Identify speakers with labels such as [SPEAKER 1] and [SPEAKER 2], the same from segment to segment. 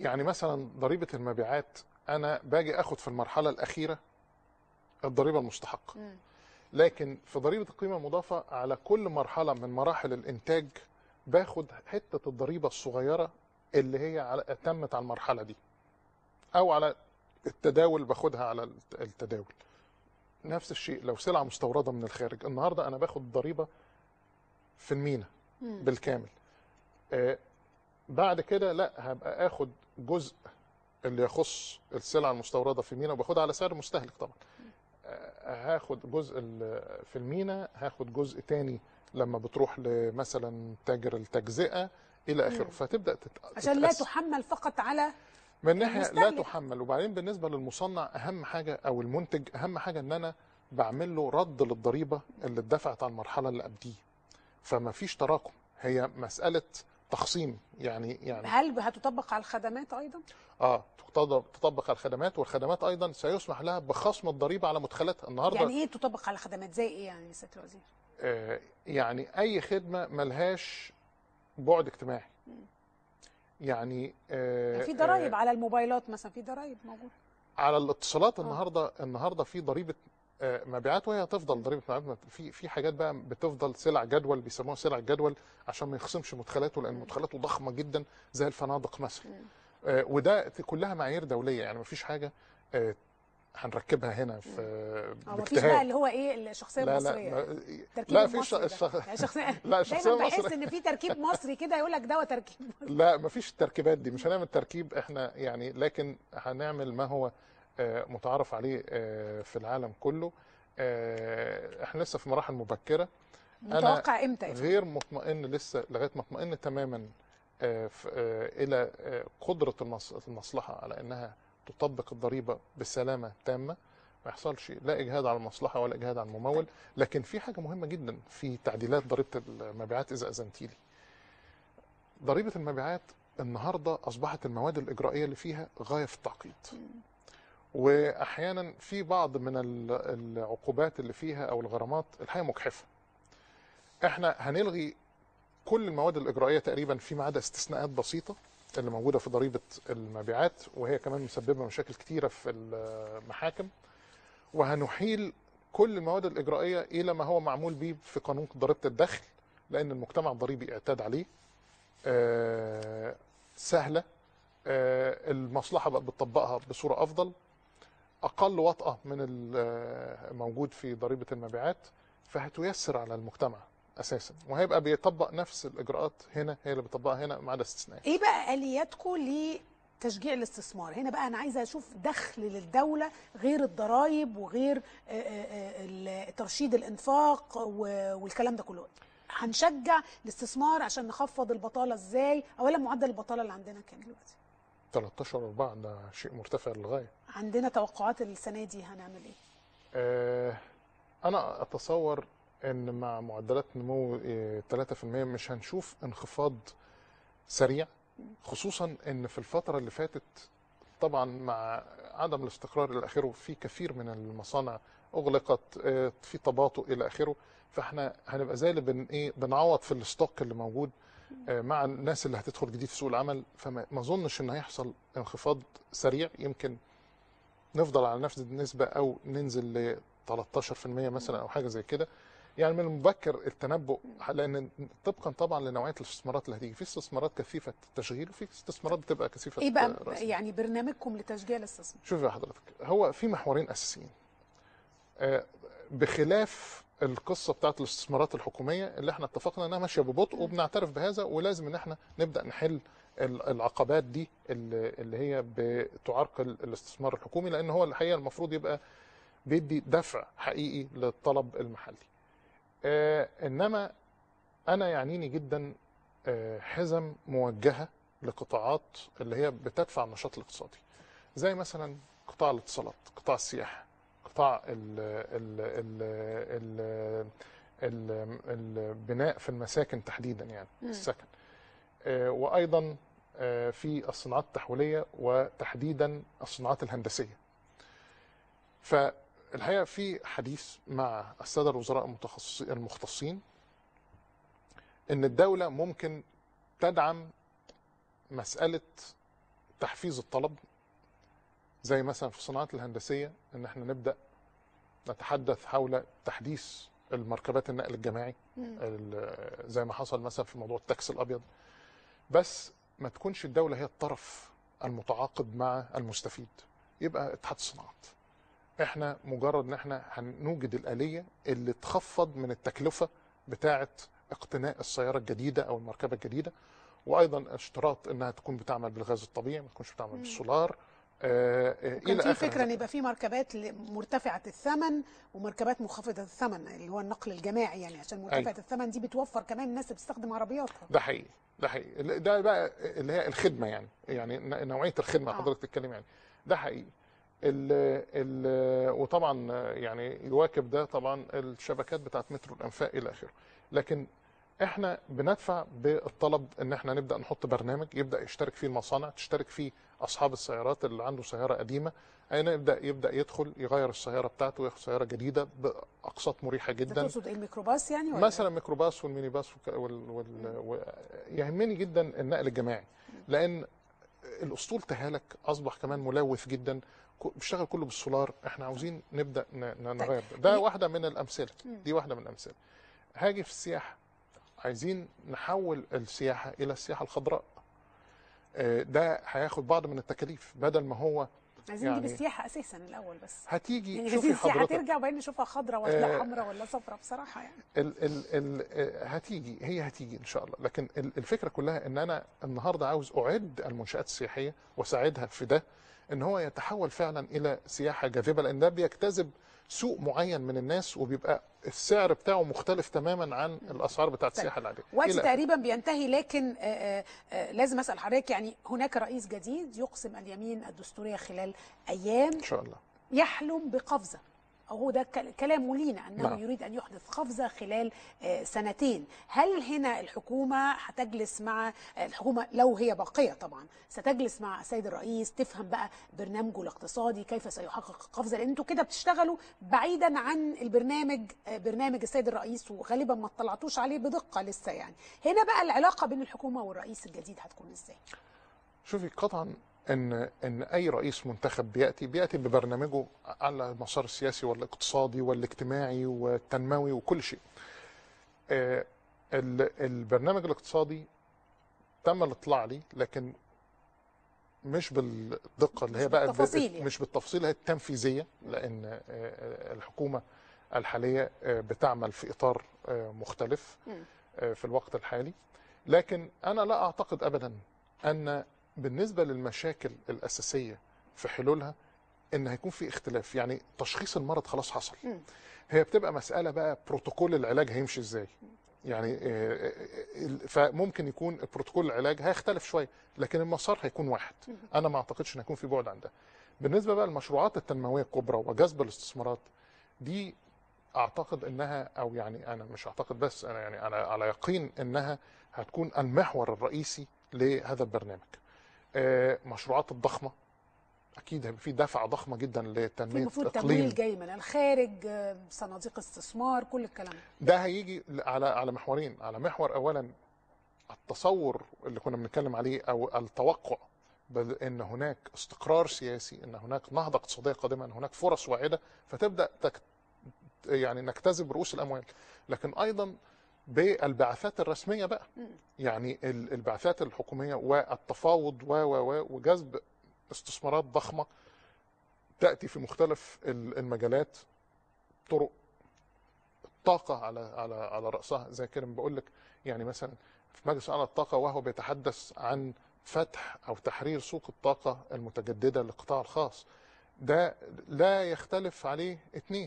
[SPEAKER 1] يعني مثلا ضريبه المبيعات انا باجي اخد في المرحله الاخيره الضريبه المستحقه
[SPEAKER 2] مم.
[SPEAKER 1] لكن في ضريبه القيمه المضافه على كل مرحله من مراحل الانتاج باخد حته الضريبه الصغيره اللي هي على تمت على المرحله دي او على التداول باخدها على الت- التداول نفس الشيء لو سلعه مستورده من الخارج النهارده انا باخد ضريبه في المينا
[SPEAKER 2] مم.
[SPEAKER 1] بالكامل آه بعد كده لا هبقى اخد جزء اللي يخص السلعه المستورده في المينا وباخدها على سعر مستهلك طبعا آه هاخد جزء ال- في المينا هاخد جزء تاني لما بتروح لمثلا تاجر التجزئه الى اخره
[SPEAKER 2] مم.
[SPEAKER 1] فتبدا تت...
[SPEAKER 2] عشان لا
[SPEAKER 1] تتقسم.
[SPEAKER 2] تحمل فقط على
[SPEAKER 1] من ناحيه لا
[SPEAKER 2] المستهلك.
[SPEAKER 1] تحمل وبعدين بالنسبه للمصنع اهم حاجه او المنتج اهم حاجه ان انا بعمل له رد للضريبه اللي اتدفعت على المرحله اللي قبليه فما فيش تراكم هي مساله تخصيم يعني يعني
[SPEAKER 2] هل هتطبق على الخدمات ايضا؟
[SPEAKER 1] اه تطبق تطبق على الخدمات والخدمات ايضا سيسمح لها بخصم الضريبه على مدخلاتها النهارده
[SPEAKER 2] يعني ايه تطبق على الخدمات زي ايه يعني يا سياده الوزير؟
[SPEAKER 1] آه يعني اي خدمه ملهاش بعد اجتماعي يعني آه
[SPEAKER 2] يعني في
[SPEAKER 1] آه،
[SPEAKER 2] ضرائب على الموبايلات مثلا في ضرائب موجوده
[SPEAKER 1] على الاتصالات
[SPEAKER 2] آه.
[SPEAKER 1] النهارده النهارده في ضريبه آه، مبيعات وهي هتفضل ضريبه مبيعات في في حاجات بقى بتفضل سلع جدول بيسموها سلع جدول عشان ما يخصمش مدخلاته لان مدخلاته ضخمه جدا زي الفنادق مثلا
[SPEAKER 2] مم.
[SPEAKER 1] آه، وده كلها معايير دوليه يعني ما فيش حاجه آه، هنركبها هنا في
[SPEAKER 2] اه مفيش بقى
[SPEAKER 1] باجتهاد
[SPEAKER 2] اللي هو ايه الشخصيه
[SPEAKER 1] لا
[SPEAKER 2] المصريه
[SPEAKER 1] لا
[SPEAKER 2] يعني.
[SPEAKER 1] ما-
[SPEAKER 2] تركيب
[SPEAKER 1] لا في
[SPEAKER 2] المصري ده.
[SPEAKER 1] الشخ...
[SPEAKER 2] يعني شخصيه
[SPEAKER 1] لا الشخصيه
[SPEAKER 2] دايما بحس
[SPEAKER 1] المصريه
[SPEAKER 2] ان في تركيب مصري كده يقول لك ده تركيب مصري
[SPEAKER 1] لا مفيش التركيبات دي مش هنعمل تركيب احنا يعني لكن هنعمل ما هو آه، متعارف عليه آه، في العالم كله آه، احنا لسه في مراحل مبكره
[SPEAKER 2] متوقع امتى يا فندم؟
[SPEAKER 1] غير مطمئن لسه لغايه ما اطمئن تماما آه، ف- آه، الى آه، قدره المص- المصلحه على انها تطبق الضريبه بسلامه تامه ما يحصلش لا اجهاد على المصلحه ولا اجهاد على الممول لكن في حاجه مهمه جدا في تعديلات ضريبه المبيعات اذا اذنتي لي ضريبه المبيعات النهارده اصبحت المواد الاجرائيه اللي فيها غايه في التعقيد واحيانا في بعض من ال- العقوبات اللي فيها او الغرامات الحقيقه مجحفه احنا هنلغي كل المواد الاجرائيه تقريبا فيما عدا استثناءات بسيطه اللي موجوده في ضريبه المبيعات وهي كمان مسببه مشاكل كتيره في المحاكم وهنحيل كل المواد الاجرائيه الى ما هو معمول به في قانون ضريبه الدخل لان المجتمع الضريبي اعتاد عليه آه، سهله آه، المصلحه بقت بتطبقها بصوره افضل اقل وطأه من الموجود في ضريبه المبيعات فهتيسر على المجتمع اساسا وهيبقى بيطبق نفس الاجراءات هنا هي اللي بيطبقها هنا ما عدا استثناءات
[SPEAKER 2] ايه بقى الياتكم لتشجيع الاستثمار هنا بقى انا عايزه اشوف دخل للدوله غير الضرائب وغير آه، آه، آه، ال- ترشيد الانفاق و- والكلام ده كله هنشجع الاستثمار عشان نخفض البطاله ازاي اولا معدل البطاله اللي عندنا كام دلوقتي
[SPEAKER 1] 13 4 ده شيء مرتفع للغايه
[SPEAKER 2] عندنا توقعات السنه دي هنعمل ايه
[SPEAKER 1] آه، انا اتصور ان مع معدلات نمو آه، 3% مش هنشوف انخفاض سريع خصوصا ان في الفتره اللي فاتت طبعا مع عدم الاستقرار الى اخره في كثير من المصانع اغلقت آه، في تباطؤ الى اخره فاحنا هنبقى زي اللي بن ايه بنعوض في الستوك اللي موجود آه، مع الناس اللي هتدخل جديد في سوق العمل فما ما اظنش ان هيحصل انخفاض سريع يمكن نفضل على نفس النسبه او ننزل ل 13% مثلا او حاجه زي كده يعني من المبكر التنبؤ لان طبقا طبعا لنوعيه الاستثمارات اللي هتيجي في استثمارات كثيفه التشغيل وفي استثمارات بتبقى كثيفه
[SPEAKER 2] ايه بقى
[SPEAKER 1] رأس مال.
[SPEAKER 2] يعني برنامجكم لتشجيع الاستثمار
[SPEAKER 1] شوف يا حضرتك هو في محورين اساسيين آه، بخلاف القصه بتاعت الاستثمارات الحكوميه اللي احنا اتفقنا انها ماشيه ببطء وبنعترف بهذا ولازم ان احنا نبدا نحل ال- العقبات دي اللي اللي هي بتعرقل الاستثمار الحكومي لان هو الحقيقه المفروض يبقى بيدي دفع حقيقي للطلب المحلي. آه انما انا يعنيني جدا آه حزم موجهه لقطاعات اللي هي بتدفع النشاط الاقتصادي. زي مثلا قطاع الاتصالات، قطاع السياحه، قطاع ال ال ال ال ال البناء في المساكن تحديدا يعني
[SPEAKER 2] مم.
[SPEAKER 1] السكن. آه، وايضا آه، في الصناعات التحويليه وتحديدا الصناعات الهندسيه. فالحقيقه في حديث مع الساده الوزراء المتخصصين المختصين ان الدوله ممكن تدعم مساله تحفيز الطلب زي مثلا في الصناعات الهندسيه ان احنا نبدا نتحدث حول تحديث المركبات النقل الجماعي
[SPEAKER 2] مم.
[SPEAKER 1] ال- زي ما حصل مثلا في موضوع التاكس الابيض بس ما تكونش الدوله هي الطرف المتعاقد مع المستفيد يبقى اتحاد الصناعات احنا مجرد ان احنا هنوجد الاليه اللي تخفض من التكلفه بتاعه اقتناء السياره الجديده او المركبه الجديده وايضا اشتراط انها تكون بتعمل بالغاز الطبيعي ما تكونش بتعمل بالسولار آه آه،
[SPEAKER 2] كان في
[SPEAKER 1] آخر
[SPEAKER 2] فكره
[SPEAKER 1] هذا.
[SPEAKER 2] ان يبقى في مركبات ل- مرتفعه الثمن ومركبات منخفضه الثمن اللي هو النقل الجماعي يعني عشان مرتفعه
[SPEAKER 1] أيوة.
[SPEAKER 2] الثمن دي بتوفر كمان الناس اللي بتستخدم عربياتها
[SPEAKER 1] ده حقيقي ده حقيقي ده بقى اللي هي الخدمه يعني يعني ن- نوعيه الخدمه
[SPEAKER 2] آه.
[SPEAKER 1] حضرتك بتتكلم يعني ده حقيقي ال ال وطبعا يعني يواكب ده طبعا الشبكات بتاعت مترو الانفاق الى اخره لكن احنا بندفع بالطلب ان احنا نبدا نحط برنامج يبدا يشترك فيه المصانع تشترك فيه اصحاب السيارات اللي عنده سياره قديمه اين يبدا يبدا يدخل يغير السياره بتاعته وياخد سياره جديده باقساط مريحه
[SPEAKER 2] انت
[SPEAKER 1] جدا
[SPEAKER 2] تقصد ايه الميكروباص يعني ولا
[SPEAKER 1] مثلا ميكروباص والميني باص وك- وال... وال... و... يهمني جدا النقل الجماعي لان الاسطول تهالك اصبح كمان ملوث جدا ك- بيشتغل كله بالسولار احنا عاوزين نبدا ن... ن- نغير ده, ده
[SPEAKER 2] ليه-
[SPEAKER 1] واحده من الامثله دي واحده من الامثله هاجي في السياحه عايزين نحول السياحه الى السياحه الخضراء آه، ده هياخد بعض من التكاليف بدل ما هو
[SPEAKER 2] عايزين نجيب
[SPEAKER 1] يعني-
[SPEAKER 2] السياحه اساسا الاول بس
[SPEAKER 1] هتيجي
[SPEAKER 2] يعني
[SPEAKER 1] شوفي
[SPEAKER 2] عايزين السياحه
[SPEAKER 1] حضرتك
[SPEAKER 2] ترجع وبعدين نشوفها خضراء ولا
[SPEAKER 1] آه،
[SPEAKER 2] حمراء ولا صفراء بصراحه يعني
[SPEAKER 1] ال ال ال آه، هتيجي هي هتيجي ان شاء الله لكن ال- الفكره كلها ان انا النهارده عاوز اعد المنشات السياحيه واساعدها في ده ان هو يتحول فعلا الى سياحه جاذبه لان ده بيجتذب سوق معين من الناس وبيبقى السعر بتاعه مختلف تماما عن الاسعار بتاعت
[SPEAKER 2] طيب.
[SPEAKER 1] السياحه العاديه
[SPEAKER 2] وقتي
[SPEAKER 1] إلى-
[SPEAKER 2] تقريبا بينتهي لكن آه، آه، آه، لازم اسال حضرتك يعني هناك رئيس جديد يقسم اليمين الدستوريه خلال ايام
[SPEAKER 1] ان شاء الله
[SPEAKER 2] يحلم بقفزه أو هو ده كل- كلامه لينا انه
[SPEAKER 1] نعم.
[SPEAKER 2] يريد ان يحدث قفزه خلال آه، سنتين هل هنا الحكومه هتجلس مع آه، الحكومه لو هي باقيه طبعا ستجلس مع السيد الرئيس تفهم بقى برنامجه الاقتصادي كيف سيحقق قفزه لان انتوا كده بتشتغلوا بعيدا عن البرنامج آه، برنامج السيد الرئيس وغالبا ما اطلعتوش عليه بدقه لسه يعني هنا بقى العلاقه بين الحكومه والرئيس الجديد هتكون ازاي
[SPEAKER 1] شوفي قطعا ان ان اي رئيس منتخب بياتي بياتي ببرنامجه على المسار السياسي والاقتصادي والاجتماعي والتنموي وكل شيء. آه، ال- البرنامج الاقتصادي تم الاطلاع عليه لكن مش بالدقه اللي
[SPEAKER 2] مش
[SPEAKER 1] هي بقى
[SPEAKER 2] بالتفاصيل يعني.
[SPEAKER 1] مش بالتفصيل هي التنفيذيه لان آه، آه، الحكومه الحاليه آه، بتعمل في اطار آه، مختلف
[SPEAKER 2] مم.
[SPEAKER 1] آه، في الوقت الحالي لكن انا لا اعتقد ابدا ان بالنسبه للمشاكل الاساسيه في حلولها ان هيكون في اختلاف يعني تشخيص المرض خلاص حصل
[SPEAKER 2] مم.
[SPEAKER 1] هي بتبقى مساله بقى بروتوكول العلاج هيمشي ازاي يعني آه، آه، آه، فممكن يكون بروتوكول العلاج هيختلف شويه لكن المسار هيكون واحد انا ما اعتقدش ان هيكون في بعد عن ده بالنسبه بقى للمشروعات التنمويه الكبرى وجذب الاستثمارات دي اعتقد انها او يعني انا مش اعتقد بس انا يعني انا على يقين انها هتكون المحور الرئيسي لهذا البرنامج آه، مشروعات الضخمه اكيد هيبقى في دفعه ضخمه جدا
[SPEAKER 2] في
[SPEAKER 1] لتنميه
[SPEAKER 2] المفروض
[SPEAKER 1] الاقليم
[SPEAKER 2] تمويل جاي من الخارج آه، صناديق استثمار كل الكلام ده
[SPEAKER 1] ده هيجي على على محورين على محور اولا التصور اللي كنا بنتكلم عليه او التوقع بان هناك استقرار سياسي ان هناك نهضه اقتصاديه قادمه ان هناك فرص واعده فتبدا تك يعني نجتذب رؤوس الاموال لكن ايضا بالبعثات الرسميه بقى يعني ال- البعثات الحكوميه والتفاوض و و و وجذب استثمارات ضخمه تاتي في مختلف ال- المجالات طرق الطاقه على على على راسها زي كده بقول لك يعني مثلا في مجلس اعلى الطاقه وهو بيتحدث عن فتح او تحرير سوق الطاقه المتجدده للقطاع الخاص ده لا يختلف عليه اثنين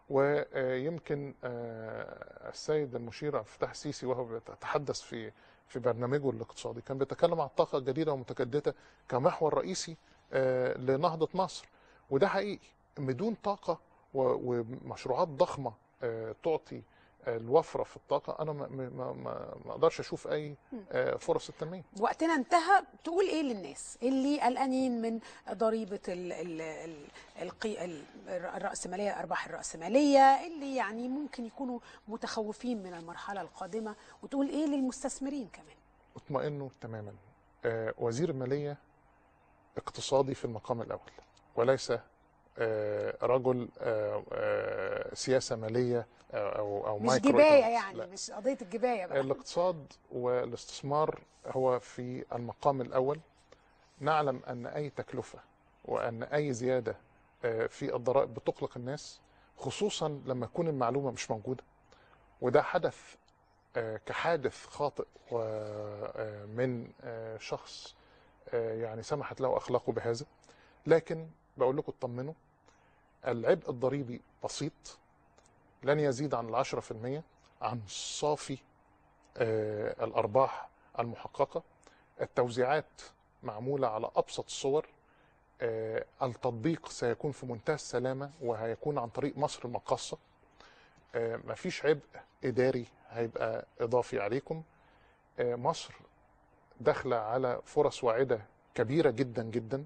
[SPEAKER 1] ويمكن آه، السيد المشير عبد الفتاح السيسي وهو بيتحدث في في برنامجه الاقتصادي كان بيتكلم عن الطاقه الجديده والمتجدده كمحور رئيسي آه، لنهضه مصر وده حقيقي بدون طاقه و- ومشروعات ضخمه آه، تعطي الوفره في الطاقه انا ما ما ما ما اقدرش اشوف اي آه، فرص التنميه
[SPEAKER 2] وقتنا انتهى تقول ايه للناس اللي قلقانين من ضريبه ال ال ال القي ال الراسماليه ارباح الراسماليه اللي يعني ممكن يكونوا متخوفين من المرحله القادمه وتقول ايه للمستثمرين كمان
[SPEAKER 1] اطمئنوا تماما آه، وزير الماليه اقتصادي في المقام الاول وليس آه، رجل آه، آه، سياسه ماليه آه، او او
[SPEAKER 2] مش
[SPEAKER 1] مايكرو
[SPEAKER 2] جبايه
[SPEAKER 1] إيكونومكس.
[SPEAKER 2] يعني
[SPEAKER 1] لا.
[SPEAKER 2] مش قضيه الجبايه بقى
[SPEAKER 1] الاقتصاد والاستثمار هو في المقام الأول نعلم أن أي تكلفة وأن أي زيادة آه، في الضرائب بتقلق الناس خصوصا لما تكون المعلومة مش موجودة وده حدث آه، كحادث خاطئ ومن شخص آه، يعني سمحت له أخلاقه بهذا لكن بقول لكم اطمنوا العبء الضريبي بسيط لن يزيد عن العشرة في المية عن صافي آه، الأرباح المحققة التوزيعات معمولة على أبسط الصور آه، التطبيق سيكون في منتهى السلامة وهيكون عن طريق مصر المقاصة آه، مفيش عبء إداري هيبقى إضافي عليكم آه، مصر داخلة على فرص واعدة كبيرة جدا جدا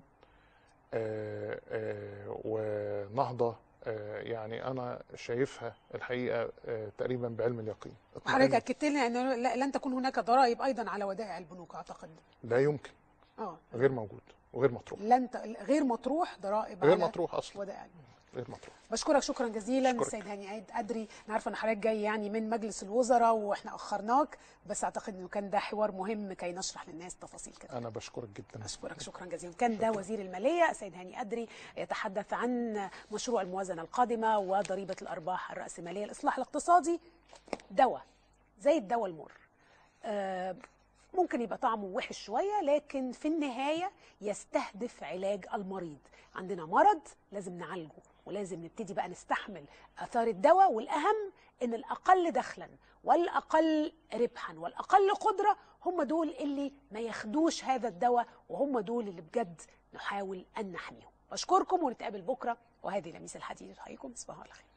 [SPEAKER 1] آه، آه، ونهضة آه، يعني أنا شايفها الحقيقة آه، تقريبا بعلم اليقين
[SPEAKER 2] حضرتك اكدت لنا انه لا- لن تكون هناك ضرائب ايضا على ودائع البنوك اعتقد
[SPEAKER 1] لا يمكن
[SPEAKER 2] اه
[SPEAKER 1] غير موجود وغير مطروح
[SPEAKER 2] لن ت... غير مطروح ضرائب
[SPEAKER 1] غير
[SPEAKER 2] على
[SPEAKER 1] مطروح اصلا
[SPEAKER 2] ودائع البنوك
[SPEAKER 1] غير مطروح
[SPEAKER 2] بشكرك شكرا جزيلا
[SPEAKER 1] أشكرك.
[SPEAKER 2] السيد هاني عيد أدري أنا عارفة إن حضرتك جاي يعني من مجلس الوزراء وإحنا أخرناك بس أعتقد إنه كان ده حوار مهم كي نشرح للناس تفاصيل كده
[SPEAKER 1] انا بشكرك جدا
[SPEAKER 2] أشكرك شكرا جزيلا كان ده وزير المالية السيد هاني أدري يتحدث عن مشروع الموازنة القادمة وضريبة الأرباح الرأسمالية الإصلاح الاقتصادي دواء زي الدواء المر آه، ممكن يبقى طعمه وحش شوية لكن في النهاية يستهدف علاج المريض عندنا مرض لازم نعالجه ولازم نبتدي بقى نستحمل آثار الدواء والأهم إن الأقل دخلا والأقل ربحا والأقل قدرة هم دول اللي ما ياخدوش هذا الدواء وهم دول اللي بجد نحاول أن نحميهم بشكركم ونتقابل بكرة وهذه لميس الحديث حيكم تصبحوا على خير